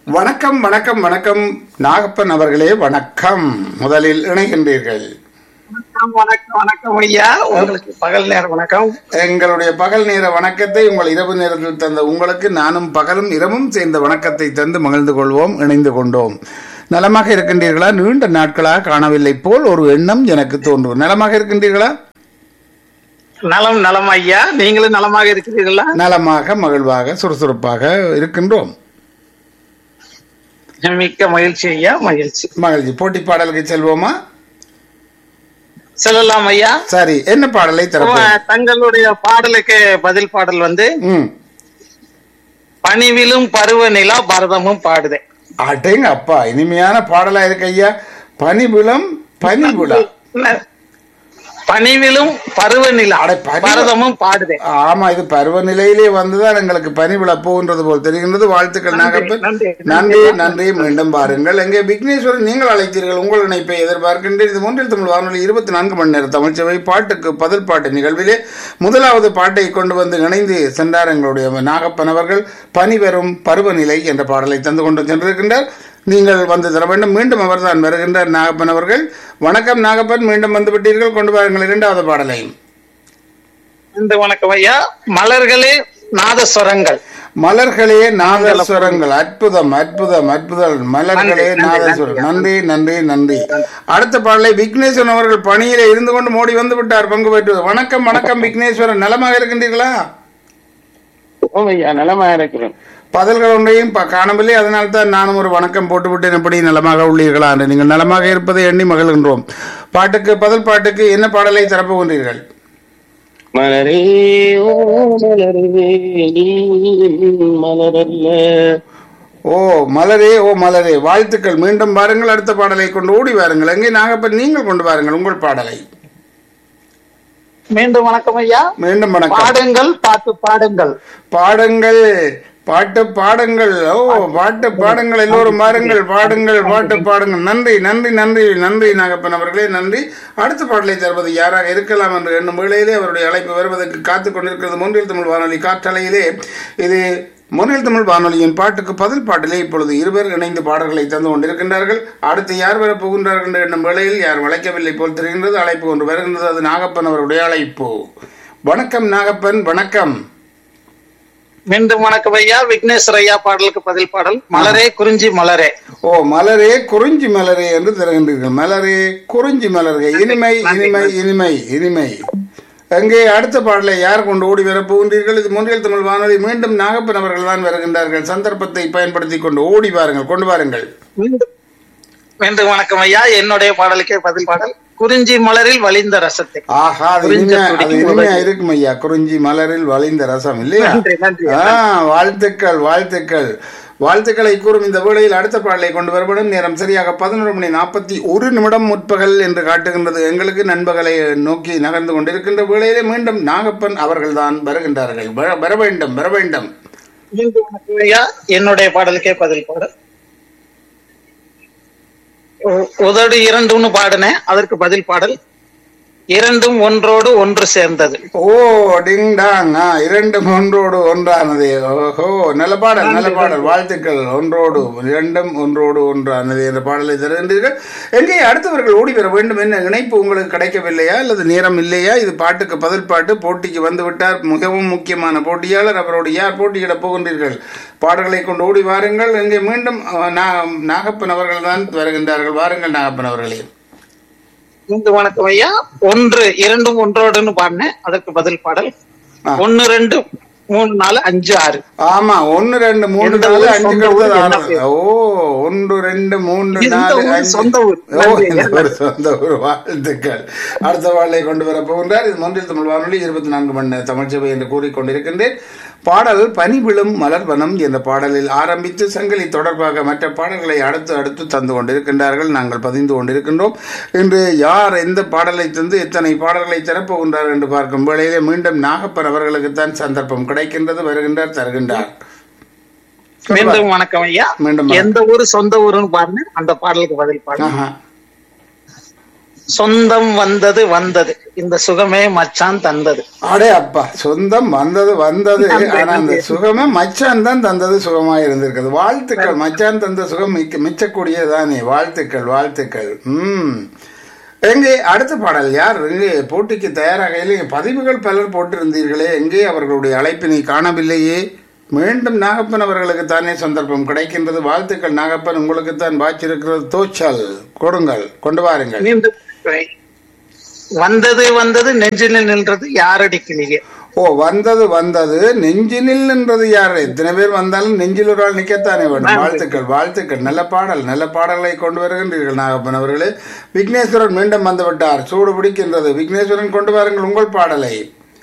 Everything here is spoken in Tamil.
வணக்கம் வணக்கம் வணக்கம் நாகப்பன் அவர்களே வணக்கம் முதலில் இணைகின்றீர்கள் வணக்கம் வணக்கம் வணக்கம் ஐயா உங்களுக்கு பகல் நேர வணக்கம் எங்களுடைய பகல் நேர வணக்கத்தை உங்கள் இரவு நேரத்தில் தந்த உங்களுக்கு நானும் பகலும் இரவும் சேர்ந்த வணக்கத்தை தந்து மகிழ்ந்து கொள்வோம் இணைந்து கொண்டோம் நலமாக இருக்கின்றீர்களா நீண்ட நாட்களாக காணவில்லை போல் ஒரு எண்ணம் எனக்கு தோன்றும் நலமாக இருக்கின்றீர்களா நலம் நலம் ஐயா நீங்களும் நலமாக இருக்கிறீர்களா நலமாக மகிழ்வாக சுறுசுறுப்பாக இருக்கின்றோம் மிக்க மகிழ்ச்சி ஐயா மகிழ்ச்சி மகிழ்ச்சி போட்டி பாடலுக்கு செல்வோமா சொல்லலாம் ஐயா சரி என்ன பாடலை தரப்போம் உங்க- தங்களுடைய பாடலுக்கு பதில் பாடல் வந்து ம் பணிவிலும் பருவ நிலா பரதமும் பாடுதே அடேங்க அப்பா இனிமையான பாடலா இருக்கு ஐயா பனிபுலம் பனிபுலா ந- பணிவிலும் பருவ நிலா அட, பனி- பரதமும் பாடுதே ஆமா இது பருவநிலையிலே வந்துதான் எங்களுக்கு பனி விழப்போன்றது போல் தெரிகின்றது வாழ்த்துக்கள் நாகப்பன் நன்றி, நன்றி நன்றி மீண்டும் பாருங்கள் எங்கே விக்னேஸ்வரன் நீங்கள் அழைத்தீர்கள் உங்கள் இணைப்பை எதிர்பார்க்கின்றேன் இது மூன்றில் தமிழ் வானொலி இருபத்தி நான்கு மணி நேர தமிழ்ச்சவை பாட்டுக்கு பதில் பாட்டு நிகழ்விலே முதலாவது பாட்டை கொண்டு வந்து இணைந்து சென்றார் எங்களுடைய நாகப்பன் அவர்கள் பனி பெறும் பருவநிலை என்ற பாடலை தந்து கொண்டு சென்றிருக்கின்றார் நீங்கள் வந்து தர வேண்டும் மீண்டும் அவர்தான் வருகின்றார் நாகப்பன் அவர்கள் வணக்கம் நாகப்பன் மீண்டும் வந்து விட்டீர்கள் கொண்டு வாருங்கள் இரண்டாவது பாடலையும் இந்த வணக்கம் ஐயா மலர்களே நாதஸ்வரங்கள் மலர்களே நாதஸ்வரங்கள் அற்புதம் அற்புதம் அற்புதம் மலர்களே நன்றி, நன்றி, நாதஸ்வரம் நன்றி நன்றி நன்றி அடுத்த பாடலை விக்னேஸ்வரன் அவர்கள் பணியில இருந்து கொண்டு மோடி வந்து விட்டார் பங்கு பெற்று வணக்கம் வணக்கம் விக்னேஸ்வரன் நலமாக இருக்கின்றீர்களா ஐயா நலமாக இருக்கிறேன் பதில்கள் ஒன்றையும் ப- காணவில்லை அதனால் தான் நானும் ஒரு வணக்கம் போட்டுவிட்டேன் எப்படி நலமாக உள்ளீர்களா என்று நீங்கள் நலமாக இருப்பதை எண்ணி மகிழ்கின்றோம் பாட்டுக்கு பதில் பாட்டுக்கு என்ன பாடலை தரப்போகின்றீர்கள் மலரே ஓ மலரே நீ மலரல்ல ஓ மலரே ஓ மலரே வாழ்த்துக்கள் மீண்டும் பாருங்கள் அடுத்த பாடலை கொண்டு ஓடி வாருங்கள் எங்கே நாகப்பன் நீங்கள் கொண்டு வாருங்கள் உங்கள் பாடலை மீண்டும் வணக்கம் ஐயா மீண்டும் வணக்கம் பாடுங்கள் பாட்டு பாடுங்கள் பாடுங்கள் பாட்டு பாடுங்கள் ஓ பாட்டு பாடுங்கள் எல்லோரும் பாருங்கள் பாடுங்கள் பாட்டு பாடுங்கள் நன்றி நன்றி நன்றி நன்றி நாகப்பன் அவர்களே நன்றி அடுத்த பாடலை தருவது யாராக இருக்கலாம் என்று எண்ணும் வேளையிலே அவருடைய அழைப்பு வருவதற்கு காத்துக் கொண்டிருக்கிறது மூன்றில் தமிழ் வானொலி காற்றலையிலே இது முன்னில் தமிழ் வானொலியின் பாட்டுக்கு பதில் பாட்டிலே இப்பொழுது இருவர் இணைந்து பாடல்களை தந்து கொண்டிருக்கின்றார்கள் அடுத்து யார் வரப் போகின்றார்கள் என்று எண்ணும் வேளையில் யார் அழைக்கவில்லை போல் தெரிகின்றது அழைப்பு ஒன்று வருகின்றது அது நாகப்பன் அவருடைய அழைப்பு வணக்கம் நாகப்பன் வணக்கம் மீண்டும் வணக்கம் ஐயா விக்னேஸ்வர ஐயா பாடலுக்கு பதில் பாடல் மலரே குறிஞ்சி மலரே ஓ மலரே குறிஞ்சி மலரே என்று தருகின்றீர்கள் மலரே குறிஞ்சி மலரே இனிமை இனிமை இனிமை இனிமை அங்கே அடுத்த பாடலை யார் கொண்டு ஓடி வரப் போகின்றீர்கள் இது முன்றில் தமிழ் வானொலி மீண்டும் நாகப்பன் அவர்கள் தான் வருகின்றார்கள் சந்தர்ப்பத்தை பயன்படுத்தி கொண்டு ஓடி வாருங்கள் கொண்டு வாருங்கள் மீண்டும் மீண்டும் வணக்கம் ஐயா என்னுடைய பாடலுக்கே பதில் பாடல் குறிஞ்சி மலரில் வலிந்த ரசத்தை ஆஹா அது குறிஞ்ச இனிமையா அது துடிக்கும் இனிமையா இருக்கும் ஐயா குறிஞ்சி மலரில் வளைந்த ரசம் இல்லையா நன்றி, நன்றி. ஆ, வாழ்த்துக்கள் வாழ்த்துக்கள் வாழ்த்துக்களை கூறும் இந்த வேளையில் அடுத்த பாடலை கொண்டு வரப்படும் நேரம் சரியாக பதினொரு மணி நாற்பத்தி ஒரு நிமிடம் முற்பகல் என்று காட்டுகின்றது எங்களுக்கு நண்பர்களை நோக்கி நகர்ந்து கொண்டிருக்கின்ற வேளையிலே மீண்டும் நாகப்பன் அவர்கள்தான் வருகின்றார்கள் வர- வர வேண்டும் வர வேண்டும் மீண்டும் வணக்கம் ஐயா என்னுடைய பாடலுக்கே பதில் பாடல் உ- உதடு இரண்டுன்னு பாடினேன் அதற்கு பதில் பாடல் இரண்டும் ஒன்றோடு ஒன்று சேர்ந்தது ஓ டிங் டாங் ஆ, இரண்டும் ஒன்றோடு ஒன்றானது ஓஹோ நல்ல பாடல் நல்ல பாடல் வாழ்த்துக்கள் ஒன்றோடு இரண்டும் ஒன்றோடு ஒன்றானது என்ற பாடலை தருகின்றீர்கள் எங்கே அடுத்தவர்கள் ஓடி வர வேண்டும் என்ன இணைப்பு உங்களுக்கு கிடைக்கவில்லையா அல்லது நேரம் இல்லையா இது பாட்டுக்கு பதில் பாட்டு போட்டிக்கு வந்து விட்டார் மிகவும் முக்கியமான போட்டியாளர் அவரோடு யார் போட்டியிட போகின்றீர்கள் பாடல்களை கொண்டு ஓடி வாருங்கள் எங்கே மீண்டும் அஹ், நா- நாகப்பன் அவர்கள் தான் வருகின்றார்கள் வாருங்கள் நாகப்பன் அவர்களே மீண்டும் வணக்கம் ஐயா ஒன்று இரண்டும் ஒன்றோடுன்னு பாடினேன் அதற்கு பதில் பாடல் ஆ. ஒன்னு ரெண்டு மூணு நாலு அஞ்சு ஆறு ஆமா ஒன்னு ரெண்டு மூணு எந்த நாலு ஊர், அஞ்சு சொந்த ஊர், கடுத்தது என்ன ஆறு. பேர்? ஓ ஒன்று ரெண்டு மூன்று இந்த நாலு ஊர் அஞ்சு சொந்த ஊர். ஓ நன்றி. இந்த ஒரு சொந்த ஊர் வாழ்த்துக்கள் அடுத்த வாழை கொண்டு வர போகின்றார் இது மொன்றில் தமிழ் வானொலி இருபத்தி நான்கு மணி நேர தமிழ்ச்சபை என்று கூறிக்கொண்டிருக்கின்றேன் பாடல் பனி விழும் மலர்வனம் என்ற பாடலில் ஆரம்பித்து சங்கிலி தொடர்பாக மற்ற பாடல்களை அடுத்து அடுத்து தந்து கொண்டிருக்கின்றார்கள் நாங்கள் பதிந்து கொண்டிருக்கின்றோம் இன்று யார் எந்த பாடலை தந்து எத்தனை பாடல்களை திறப்புகின்றார் என்று பார்க்கும் வேளையிலே மீண்டும் நாகப்பன் அவர்களுக்குத்தான் சந்தர்ப்பம் கிடைக்கின்றது வருகின்றார் தருகின்றார் மீண்டும் வணக்கம் ஐயா மீண்டும் வணக்கம். எந்த ஊரு சொந்த ஊருன்னு பாருங்க அந்த பாடலுக்கு பதில் பாடல் ஆஹா. சொந்தம் வந்தது வந்தது இந்த சுகமே மச்சான் தந்தது அடே அப்பா சொந்தம் வந்தது வந்தது ஆனா அந்த சுகமே மச்சான் தான் தந்தது சுகமா இருந்திருக்குது வாழ்த்துக்கள் மச்சான் தந்த சுகம் மிக்க மிச்சக்கூடியதானே வாழ்த்துக்கள் வாழ்த்துக்கள் ம் எங்கே அடுத்த பாடல் யார் எங்கே போட்டிக்கு தயாராக இல்லை பதிவுகள் பலர் போட்டிருந்தீர்களே எங்கே அவர்களுடைய அழைப்பினை காணவில்லையே மீண்டும் நாகப்பன் அவர்களுக்கு தானே சந்தர்ப்பம் கிடைக்கின்றது வாழ்த்துக்கள் நாகப்பன் உங்களுக்கு தான் வாச்சிருக்கிறது தோச்சல் கொடுங்கள் கொண்டு வாருங்கள் மீண்டும் வந்தது வந்தது நெஞ்சில் நின்றது யாரடி கிளியே ஓ வந்தது வந்தது நெஞ்சினில் நின்றது யார் எத்தனை பேர் வந்தாலும் நெஞ்சில் ஒரு ஆள் நிக்கத்தானே வேண்டும் வாழ்த்துக்கள் வாழ்த்துக்கள் நல்ல பாடல் நல்ல பாடல்களை கொண்டு வருகின்றீர்கள் நாகப்பன் அவர்களே விக்னேஸ்வரன் மீண்டும் வந்து விட்டார் சூடு பிடிக்கின்றது விக்னேஸ்வரன் கொண்டு வாருங்கள் உங்கள் பாடலை